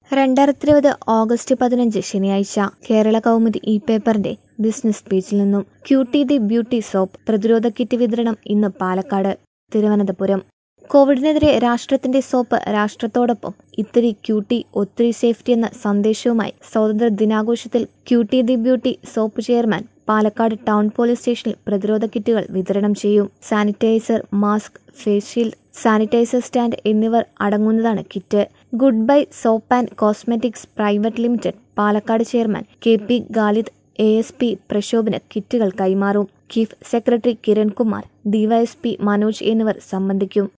രണ്ടായിരത്തി ഇരുപത് ഓഗസ്റ്റ് പതിനഞ്ച് ശനിയാഴ്ച കേരള കൗമുദി ഇ പേപ്പറിന്റെ ബിസിനസ് പേജിൽ നിന്നും ക്യൂട്ടി ദി ബ്യൂട്ടി സോപ്പ് പ്രതിരോധ കിറ്റ് വിതരണം ഇന്ന് പാലക്കാട് തിരുവനന്തപുരം കോവിഡിനെതിരെ രാഷ്ട്രത്തിന്റെ സോപ്പ് രാഷ്ട്രത്തോടൊപ്പം ഇത്തിരി ക്യൂട്ടി ഒത്തിരി സേഫ്റ്റി എന്ന സന്ദേശവുമായി സ്വാതന്ത്ര്യ ദിനാഘോഷത്തിൽ cutie the beauty soap chairman Palakkad town police സ്റ്റേഷനിൽ പ്രതിരോധ കിറ്റുകൾ വിതരണം ചെയ്യും sanitiser mask face shield sanitiser stand എന്നിവർ അടങ്ങുന്നതാണ് kit good bye soap and cosmetics private limited Palakkad chairman K P Khalid A S P പ്രശോഭന് കിറ്റുകൾ കൈമാറും chief secretary Kirankumar DySP Manoj എന്നിവർ സംബന്ധിക്കും